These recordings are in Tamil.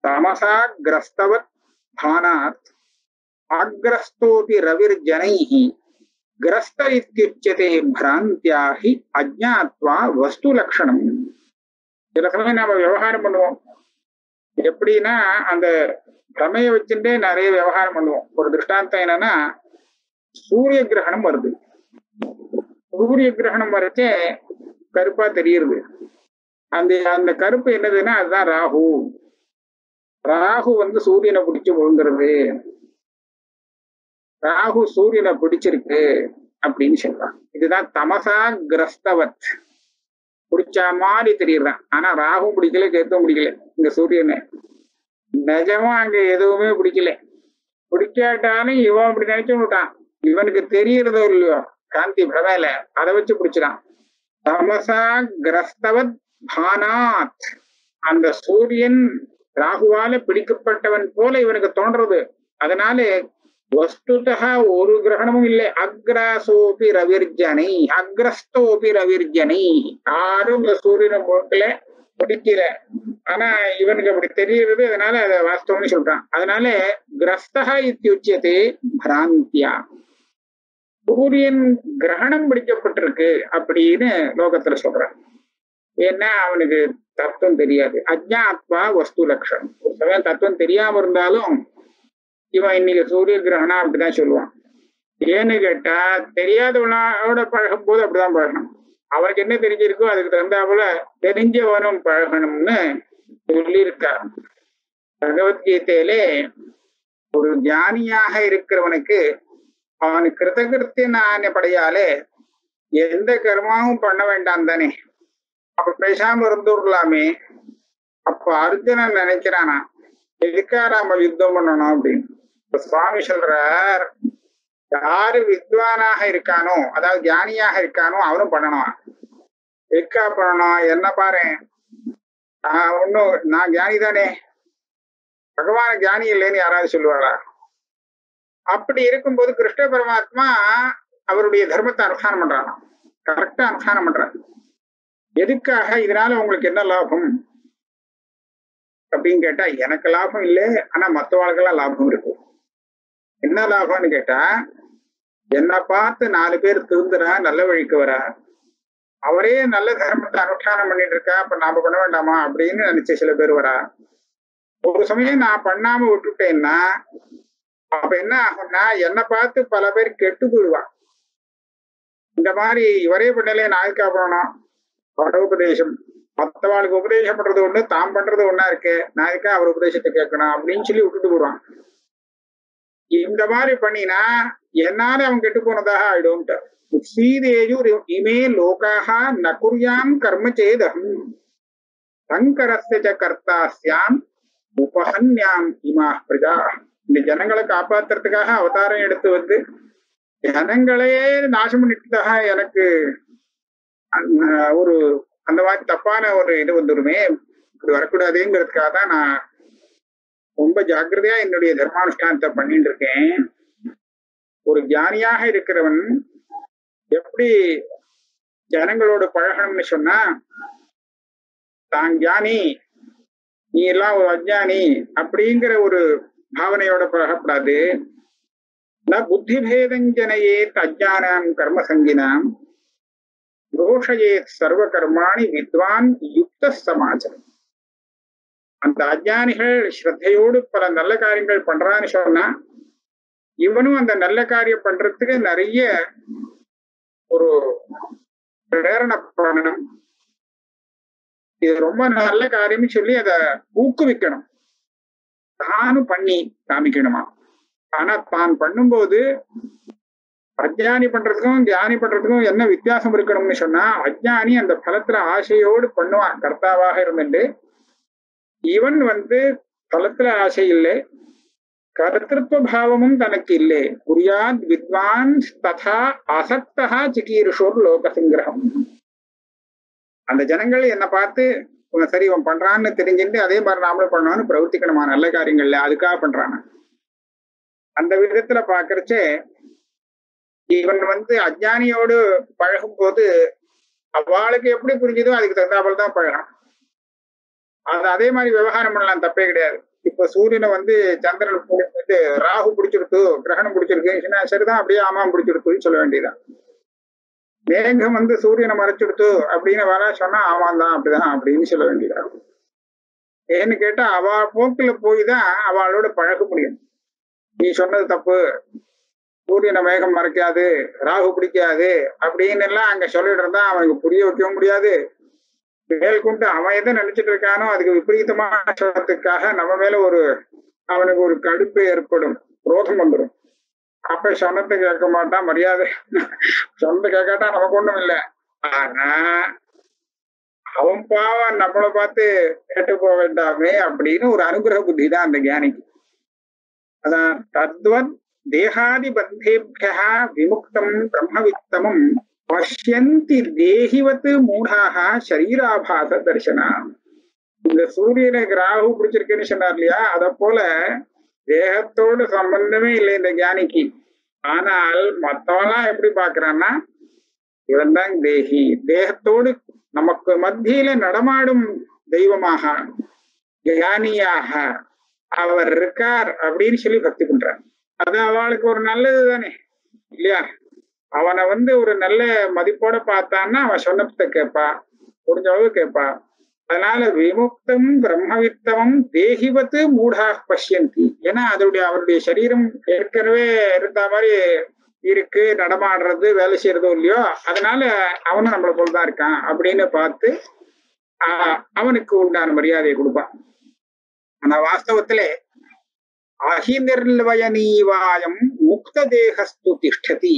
தமசா கிரஸ்தவத் பானாத் ஆக்ரஸ்தோபி ரவிர்ஜனைः கிரஸ்த இத்தியுச்சதே பிராந்தியா ஹி அஜ்ஞாத்வா வஸ்து லட்சணம் சில சமயம் நாம விவகாரம் பண்ணுவோம் எப்படின்னா அந்த பிரமைய வச்சுட்டே நிறைய விவகாரம் பண்ணுவோம் ஒரு திருஷ்டாந்தம் என்னன்னா சூரிய கிரகணம் வருது சூரிய கிரகணம் வரைச்சே கருப்பா தெரியுது அந்த அந்த கருப்பு என்னதுன்னா அதுதான் ராகு ராகு வந்து சூரியனை பிடிச்சு விழுங்குறது ராகு சூரியனை பிடிச்சிருக்கு அப்படின்னு சொல்றான் இதுதான் தமசா கிரஸ்தவத் பிடிச்சா மாதிரி தெரியுறான் ஆனா ராகும் பிடிக்கல கேத்தும் பிடிக்கல இந்த சூரியனை நிஜமா அங்க எதுவுமே பிடிக்கல பிடிக்காட்டாலும் இவன் அப்படி நினைச்சு விட்டான் இவனுக்கு தெரியறதோ இல்லையோ காந்தி பிரமையில அதை வச்சு பிடிச்சிடான் தமசா கிரஸ்தவத் பானாத் அந்த சூரியன் ராகுவால பிடிக்கப்பட்டவன் போல இவனுக்கு தோன்றது அதனால வஸ்துதா ஒரு கிரகணமும் இல்லை அக்ராசோபி ரவிர்ஜனை அக்ரஸ்தோபி ரவிர்ஜனை யாரும் இந்த சூரியனை போக்கல பிடிக்கல ஆனா இவனுக்கு அப்படி தெரியுறது அதனால அதை வாஸ்தவம்னு சொல்றான் அதனால கிரஸ்தா இத்தியுச்சியதே பிராந்தியா சூரியன் கிரகணம் பிடிக்கப்பட்டிருக்கு அப்படின்னு லோகத்துல சொல்றான் ஏன்னா அவனுக்கு தத்துவம் தெரியாது அஜ்ஞாத்வா வஸ்து லட்சணம் ஒரு சமயம் தத்துவம் தெரியாம இருந்தாலும் இவன் இன்னைக்கு சூரிய கிரகணம் அப்படிதான் சொல்லுவான் ஏன்னு கேட்டா தெரியாதவனோட பழகும் போது அப்படிதான் பழகணும் அவனுக்கு என்ன தெரிஞ்சிருக்கோ அதுக்கு தகுந்தாப்புல தெரிஞ்சவனும் பழகணும்னு சொல்லியிருக்கார் பகவத்கீதையிலே ஒரு ஞானியாக இருக்கிறவனுக்கு அவன் கிருத்தகிருத்திய படையாலே எந்த கர்மாவும் பண்ண வேண்டாம் தானே அப்ப பேசாம இருந்துடலாமே அப்ப அர்ஜுனன் நினைக்கிறானா எதுக்கா நாம யுத்தம் பண்ணணும் அப்படின்னு இப்ப சுவாமி சொல்றார் யாரு வித்வானாக இருக்கானோ அதாவது ஞானியாக இருக்கானோ அவனும் பண்ணணும் எதுக்கா பண்ணணும் என்ன பாரு ஆஹ் ஒன்னும் நான் ஞானி தானே பகவான ஞானி இல்லைன்னு யாராவது சொல்லுவாரா அப்படி இருக்கும்போது கிருஷ்ண பரமாத்மா அவருடைய தர்மத்தை அனுஷ்டானம் பண்றானா கரெக்டா அனுஷ்டானம் பண்றாரு எதுக்காக இதனால உங்களுக்கு என்ன லாபம் அப்படின்னு கேட்டா எனக்கு லாபம் இல்லை ஆனா மற்றவாளுக்கெல்லாம் லாபம் இருக்கு என்ன லாபம்னு கேட்டா என்னை பார்த்து நாலு பேர் திருந்துறா நல்ல வழிக்கு வரா அவரே நல்ல தர்மத்தை அனுஷ்டானம் பண்ணிட்டு இருக்கா அப்ப நாம பண்ண வேண்டாமா அப்படின்னு நினைச்ச சில பேர் வரா ஒரு சமயம் நான் பண்ணாம விட்டுட்டேன்னா அப்ப என்ன ஆகும்னா என்னை பார்த்து பல பேர் கெட்டு போயிடுவா இந்த மாதிரி இவரே பண்ணல நாய்க்கா பண்ணணும் பரோபதேசம் மற்றவாளுக்கு உபதேசம் பண்றது ஒண்ணு தாம் பண்றது ஒண்ணா இருக்கு நாளைக்கா அவர் உபதேசத்தை கேட்கணும் அப்படின்னு சொல்லி விட்டுட்டு போடுவான் இந்த மாதிரி பண்ணினா என்னால அவன் கெட்டு போனதாக ஆயிடும்ட்டு சீதேஜு இமே லோகாக நகுர்யாம் கர்ம சேதம் சங்கரஸ்ய கர்த்தாஸ்யாம் உபஹன்யாம் இமா பிரஜா இந்த ஜனங்களை காப்பாத்துறதுக்காக அவதாரம் எடுத்து வந்து ஜனங்களையே நாசம் பண்ணிட்டதாக எனக்கு ஒரு அந்த மாதிரி தப்பான ஒரு இது வந்துடுமே இப்படி வரக்கூடாதுங்கிறதுக்காக தான் நான் ரொம்ப ஜாக்கிரதையா என்னுடைய தர்மானுஷ்டானத்தை பண்ணிட்டு இருக்கேன் ஒரு ஞானியாக இருக்கிறவன் எப்படி ஜனங்களோட பழகணும்னு சொன்னா தான் ஞானி நீ எல்லாம் ஒரு அஜானி அப்படிங்கிற ஒரு பாவனையோட பழகப்படாது ந புத்தி பேதஞ்சனையே அஜானாம் கர்ம சங்கினாம் தோஷயே சர்வ கர்மாணி வித்வான் யுக்த சமாஜம் அந்த அஜானிகள் ஸ்ரத்தையோடு பல நல்ல காரியங்கள் பண்றான்னு சொன்னா இவனும் அந்த நல்ல காரியம் பண்றதுக்கு நிறைய ஒரு பிரேரணை பண்ணணும் இது ரொம்ப நல்ல காரியம்னு சொல்லி அதை ஊக்குவிக்கணும் தானும் பண்ணி காமிக்கணுமா ஆனா தான் பண்ணும்போது அஜானி பண்றதுக்கும் தியானி பண்றதுக்கும் என்ன வித்தியாசம் இருக்கணும்னு சொன்னா அஜானி அந்த பலத்துல ஆசையோடு பண்ணுவான் கர்த்தாவாக இருந்துட்டு இவன் வந்து பலத்துல ஆசை இல்லை கர்த்திருவ பாவமும் தனக்கு இல்லை குறியாத் வித்வான் ததா அசக்தா சிகீர்ஷோர் லோகசிங்கிரகம் அந்த ஜனங்கள் என்னை பார்த்து இவன் சரி இவன் பண்றான்னு தெரிஞ்சுட்டு அதே மாதிரி நாமளும் பண்ணான்னு பிரவர்த்திக்கணுமா நல்ல காரியங்கள்ல அதுக்காக பண்றான அந்த விதத்துல பாக்குறச்சே இவன் வந்து அஜானியோடு பழகும் போது அவளுக்கு எப்படி புரிஞ்சுதோ அதுக்கு தகுந்தாப்புல தான் பழகும் அது அதே மாதிரி விவகாரம் பண்ணலாம் தப்பே கிடையாது இப்ப சூரியனை வந்து சந்திரன் புடி- இது ராகு பிடிச்சிருத்து கிரகணம் பிடிச்சிருக்கு சரிதான் அப்படியே ஆமாம் பிடிச்சிருத்துன்னு சொல்ல வேண்டியதுதான் மேகம் வந்து சூரியனை மறைச்சிடுத்து அப்படின்னு வேலை சொன்னா ஆமாம் தான் அப்படிதான் அப்படின்னு சொல்ல வேண்டியதான் ஏன்னு கேட்டா அவ போக்குல போய் தான் அவளோட பழக முடியும் நீ சொன்னது தப்பு சூரியனை மேகம் மறைக்காது ராகு பிடிக்காது அப்படின்னு எல்லாம் அங்க சொல்லிட்டு இருந்தா அவனுக்கு புரிய வைக்கவும் முடியாது மேற்கொண்டு அவன் எதை நினைச்சிட்டு இருக்கானோ அதுக்கு விபரீதமான சொல்றதுக்காக நம்ம மேல ஒரு அவனுக்கு ஒரு கடுப்பு ஏற்படும் குரோதம் வந்துடும் அப்ப சொன்னதை கேட்க மாட்டான் மரியாதை சொன்னதை கேட்காட்டா நமக்கு ஒண்ணும் இல்லை ஆனா அவன் பாவம் நம்மளை பார்த்து கேட்டு போக வேண்டாமே அப்படின்னு ஒரு அனுகிரக புத்தி தான் அந்த ஞானிக்கு அதான் தத்வத் தேகாதி பந்தேபியா விமுக்தம் பிரம்மவித்தமம் பஷ்யந்தி தேகிவத்து மூடாக சரீராபாச தரிசனா இந்த சூரியனுக்கு ராகு பிடிச்சிருக்குன்னு சொன்னார் இல்லையா அத போல தேகத்தோடு சம்பந்தமே இல்லை இந்த ஞானிக்கு ஆனால் மத்தவெல்லாம் எப்படி பாக்குறான்னா இவன் தான் தேகி தேகத்தோடு நமக்கு மத்தியில நடமாடும் தெய்வமாக ஞானியாக அவர் இருக்கார் அப்படின்னு சொல்லி பக்தி பண்றார் அது அவளுக்கு ஒரு நல்லது தானே இல்லையா அவனை வந்து ஒரு நல்ல மதிப்போட பார்த்தான்னா அவன் சொன்னதை கேட்பா முடிஞ்ச அளவு கேட்பா அதனால விமுக்தம் பிரம்மவித்தமம் தேகிவத்து மூடா பஷ்யந்தி ஏன்னா அதோடைய அவருடைய சரீரம் ஏற்கனவே இருந்த மாதிரி இருக்கு நடமாடுறது வேலை செய்யறதோ இல்லையோ அதனால அவனும் நம்மளை போலதான் இருக்கான் அப்படின்னு பார்த்து ஆஹ் அவனுக்கு உண்டான மரியாதையை கொடுப்பான் ஆனா வாஸ்தவத்திலே அஹிநிர்வயனீவாயம் முக்த தேகஸ்து திஷ்டதி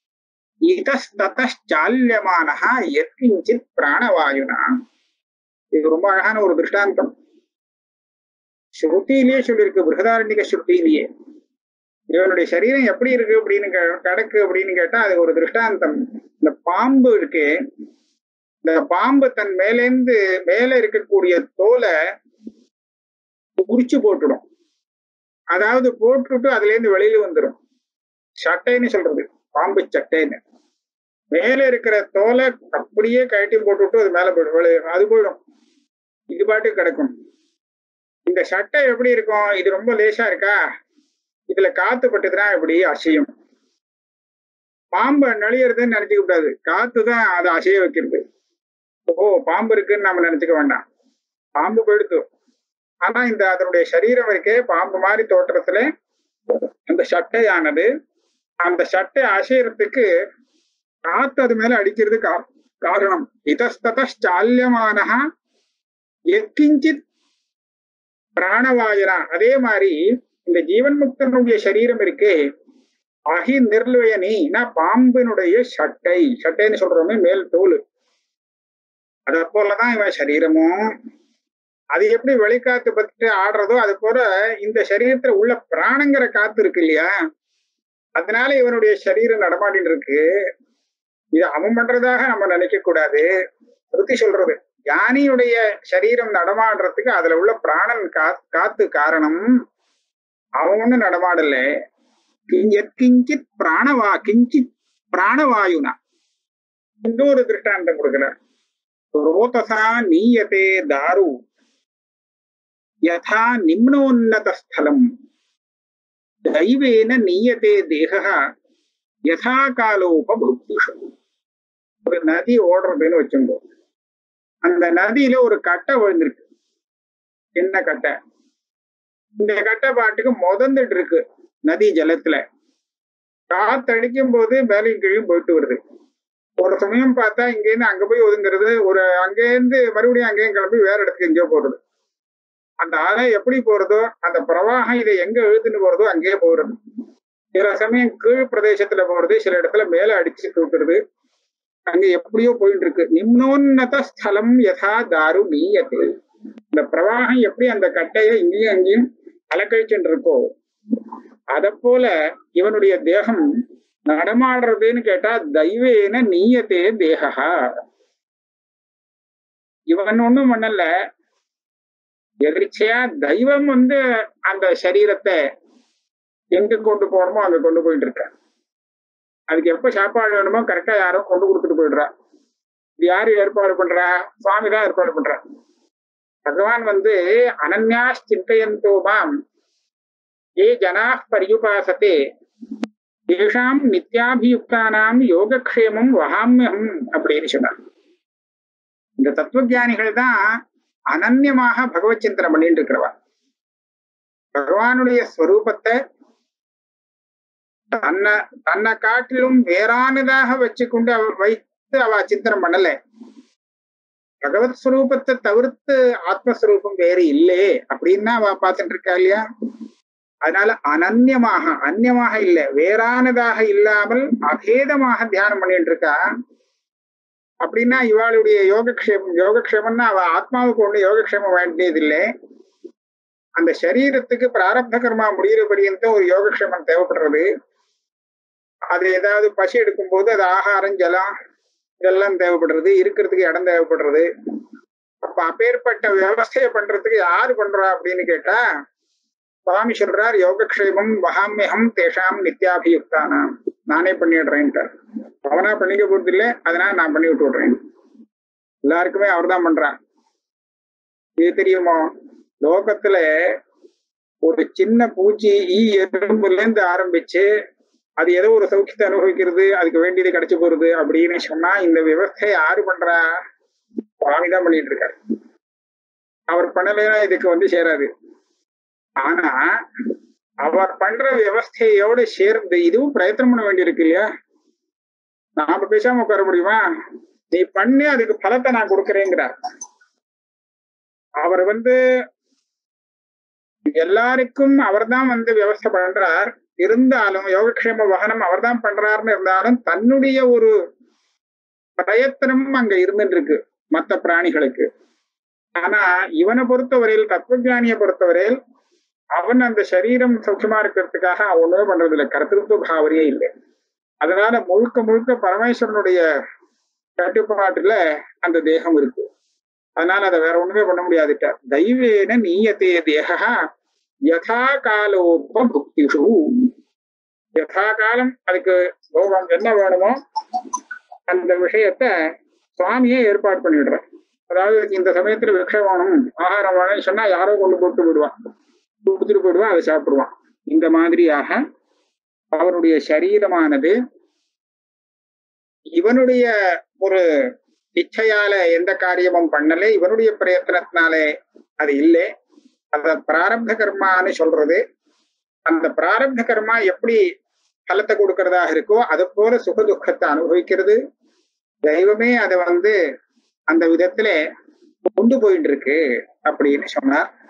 இதஸ்ததால்யமானஹா எத்கிஞ்சித் பிராணவாயுனா இது ரொம்ப அழகான ஒரு திருஷ்டாந்தம் ஸ்ருதியிலேயே சொல்லியிருக்கு பிருகதாரண்யக ஸ்ருதியிலேயே இவனுடைய சரீரம் எப்படி இருக்கு அப்படின்னு கே- கிடக்கு அப்படின்னு கேட்டா அது ஒரு திருஷ்டாந்தம் இந்த பாம்பு இருக்கு இந்த பாம்பு தன் மேலேந்து மேல இருக்கக்கூடிய தோலை உரிச்சு போட்டுடும் அதாவது போட்டுட்டு அதுல இருந்து வெளியில வந்துடும் சட்டைன்னு சொல்றது பாம்பு சட்டைன்னு மேல இருக்கிற தோலை அப்படியே கழட்டி போட்டுட்டு அது மேல போயிடும் வெளிய- அது போயிடும் இது பாட்டு கிடக்கும் இந்த சட்டை எப்படி இருக்கும் இது ரொம்ப லேசா இருக்கா இதுல காத்து பட்டுதுன்னா இப்படி அசையும் பாம்பை நலியறதுன்னு நினைச்சுக்க கூடாது காத்து தான் அதை அசைய வைக்கிறது ஓ பாம்பு இருக்குன்னு நம்ம நினைச்சுக்க வேண்டாம் பாம்பு போயிடுத்து ஆனா இந்த அதனுடைய சரீரம் இருக்கே பாம்பு மாதிரி தோற்றத்துல அந்த சட்டையானது அந்த சட்டை அசையறதுக்கு காத்து அது மேல அடிக்கிறது கா காரணம் இதஸ்ததால்யமானஹா எக்கிஞ்சித் பிராணவாயுனா அதே மாதிரி இந்த ஜீவன் முக்தனுடைய சரீரம் இருக்கே அகி நிர்லயனினா பாம்பினுடைய சட்டை சட்டைன்னு சொல்றோமே மேல் தோல் அத போலதான் இவன் சரீரமும் அது எப்படி வெளிக்காத்து பட்டு ஆடுறதோ அது போல இந்த சரீரத்துல உள்ள பிராணங்கிற காத்து இருக்கு இல்லையா அதனால இவனுடைய சரீரம் நடமாடின்னு இருக்கு இது அவன் பண்றதாக நம்ம நினைக்க கூடாது ஸ்ருதி சொல்றது ஞானியுடைய சரீரம் நடமாடுறதுக்கு அதுல உள்ள பிராணன் கா காத்து காரணம் அவன் ஒண்ணு நடமாடல கிஞ்சத் கிஞ்சித் பிராணவா கிஞ்சித் பிராணவாயுனா இன்னொரு திருஷ்டாந்தம் கொடுக்கிறார் ரோதசா நீயதே தாரு யதா நிம்னோன்னத ஸ்தலம் தெய்வேன நீயதே தேகः யதா காலோபபுக்திஷு ஒரு நதி ஓடுறதுன்னு வச்சுக்கோ அந்த நதியில ஒரு கட்டை விழுந்திருக்கு சின்ன கட்டை இந்த கட்டை பாட்டுக்கு முதந்துட்டு இருக்கு நதி ஜலத்துல காத்தடிக்கும் போது மேலையும் கீழும் போயிட்டு வருது ஒரு சமயம் பார்த்தா இங்கேருந்து அங்க போய் ஒதுங்குறது ஒரு அங்கேருந்து மறுபடியும் அங்கேயும் கிளம்பி வேற இடத்துக்கு எங்கேயோ போறது அந்த அலை எப்படி போறதோ அந்த பிரவாகம் இதை எங்க இழுத்துட்டு போறதோ அங்கேயே போறது சில சமயம் கீழ் பிரதேசத்துல போறது சில இடத்துல மேல அடிச்சு தூக்குறது அங்க எப்படியோ போயிட்டு இருக்கு நிம்னோன்னத ஸ்தலம் யதா தாரு நீயத்து இந்த பிரவாகம் எப்படி அந்த கட்டையை இங்கேயும் அங்கேயும் அலக்கழிச்சுட்டு இருக்கோ அத போல இவனுடைய தேகம் நடமாடுறதுன்னு கேட்டா தெய்வேன நீயத்தே தேகா இவன் ஒண்ணும் பண்ணல எதிர்ச்சையா தெய்வம் வந்து அந்த சரீரத்தை எங்க கொண்டு போகணுமோ அங்க கொண்டு போயிட்டு இருக்க அதுக்கு எப்ப சாப்பாடு வேணுமோ கரெக்டா யாரோ கொண்டு கொடுத்துட்டு போயிடுறா இது யாரு ஏற்பாடு பண்றா சுவாமி தான் ஏற்பாடு பண்றா பகவான் வந்து அனன்யா சிந்தையந்தோ மாம் ஏ ஜனா பரியுபாசத்தே ஏஷாம் நித்யாபியுக்தானாம் யோகக்ஷேமம் வகாமியம் அப்படின்னு சொன்னார் இந்த தத்துவஜானிகள் தான் அனன்யமாக பகவத் சிந்தனை பண்ணிட்டு இருக்கிறவா பகவானுடைய ஸ்வரூபத்தை தன்னை தன்னை காட்டிலும் வேறானதாக வச்சுக்கொண்டு அவ வைத்து அவ சிந்தனை பண்ணல பகவத் ஸ்வரூபத்தை தவிர்த்து ஆத்மஸ்வரூபம் வேறு இல்லையே அப்படின்னு அவ பார்த்துட்டு இருக்கா இல்லையா அதனால அனன்யமாக அந்நியமாக இல்லை வேறானதாக இல்லாமல் அபேதமாக தியானம் பண்ணிட்டு இருக்கா அப்படின்னா இவாளுடைய யோகக்ஷேமம் யோகக்ஷேமம்னா அவ ஆத்மாவுக்கு ஒண்ணு யோகக்ஷேமம் வேண்டியதில்லை அந்த சரீரத்துக்கு பிராரப்த கர்மா முடிகிற பரியந்தம் ஒரு யோகக்ஷேமம் தேவைப்படுறது அது ஏதாவது பசி எடுக்கும் போது அது ஆகாரம் ஜலம் இதெல்லாம் தேவைப்படுறது இருக்கிறதுக்கு இடம் தேவைப்படுறது அப்ப அப்பேற்பட்ட விவசாயம் பண்றதுக்கு யாரு பண்றா அப்படின்னு கேட்டா சுவாமி சொல்றார் யோகக்ஷேமம் வகாமியகம் தேஷாம் நித்யாபியுக்தானாம் நானே பண்ணிடுறேன்ட்டார் அவனா பண்ணிக்க போறது இல்லை அதனால நான் பண்ணி விட்டு விடுறேன் எல்லாருக்குமே அவர் தான் பண்றான் இது தெரியுமோ லோகத்துல ஒரு சின்ன பூச்சி ஈ எறும்புல இருந்து ஆரம்பிச்சு அது ஏதோ ஒரு சௌக்கியத்தை அனுபவிக்கிறது அதுக்கு வேண்டியது கிடைச்சு போறது அப்படின்னு சொன்னா இந்த விவசாய யாரு பண்றா சுவாமி தான் பண்ணிட்டு இருக்காரு அவர் பண்ணலைன்னா இதுக்கு வந்து சேராது ஆனா அவர் பண்ற விவஸ்தையோடு சேர்ந்து இதுவும் பிரயத்தனம் பண்ண வேண்டியிருக்கு இல்லையா நாம பேசாம உட்கார முடியுமா நீ பண்ணி அதுக்கு பலத்தை நான் கொடுக்குறேங்கிறார் அவர் வந்து எல்லாருக்கும் அவர்தான் வந்து விவசாய பண்றார் இருந்தாலும் யோகக்ஷேம வகனம் அவர்தான் பண்றாருன்னு இருந்தாலும் தன்னுடைய ஒரு பிரயத்தனம் அங்க இருந்துட்டு இருக்கு மற்ற பிராணிகளுக்கு ஆனா இவனை பொறுத்தவரையில் தத்துவஜானியை பொறுத்தவரையில் அவன் அந்த சரீரம் சௌக்கியமா இருக்கிறதுக்காக அவன் ஒண்ணுமே பண்றது இல்லை கர்த்திருவ பாவனையே இல்லை அதனால முழுக்க முழுக்க பரமேஸ்வரனுடைய கட்டுப்பாட்டுல அந்த தேகம் இருக்கு அதனால அதை வேற ஒண்ணுமே பண்ண முடியாதுட்ட தெய்வேன நீயத்தே தேகா யதா காலோப புக்திஷு யதா காலம் அதுக்கு போகம் என்ன வேணுமோ அந்த விஷயத்த சுவாமியே ஏற்பாடு பண்ணிடுற அதாவது இந்த சமயத்துல விக்ஷ வேணும் ஆகாரம் வேணும்னு சொன்னா யாரோ கொண்டு போட்டு விடுவான் கொடுத்துட்டு போயிடுவான் அதை சாப்பிடுவான் இந்த மாதிரியாக அவனுடைய சரீரமானது இவனுடைய ஒரு இச்சையால எந்த காரியமும் பண்ணல இவனுடைய பிரயத்தனத்தினாலே அது இல்லை அத பிராரப்த கர்மான்னு சொல்றது அந்த பிராரப்த கர்மா எப்படி பலத்தை கொடுக்கறதாக இருக்கோ அது போல சுக துக்கத்தை அனுபவிக்கிறது தெய்வமே அதை வந்து அந்த விதத்துல கொண்டு போயிட்டு இருக்கு அப்படின்னு சொன்னார்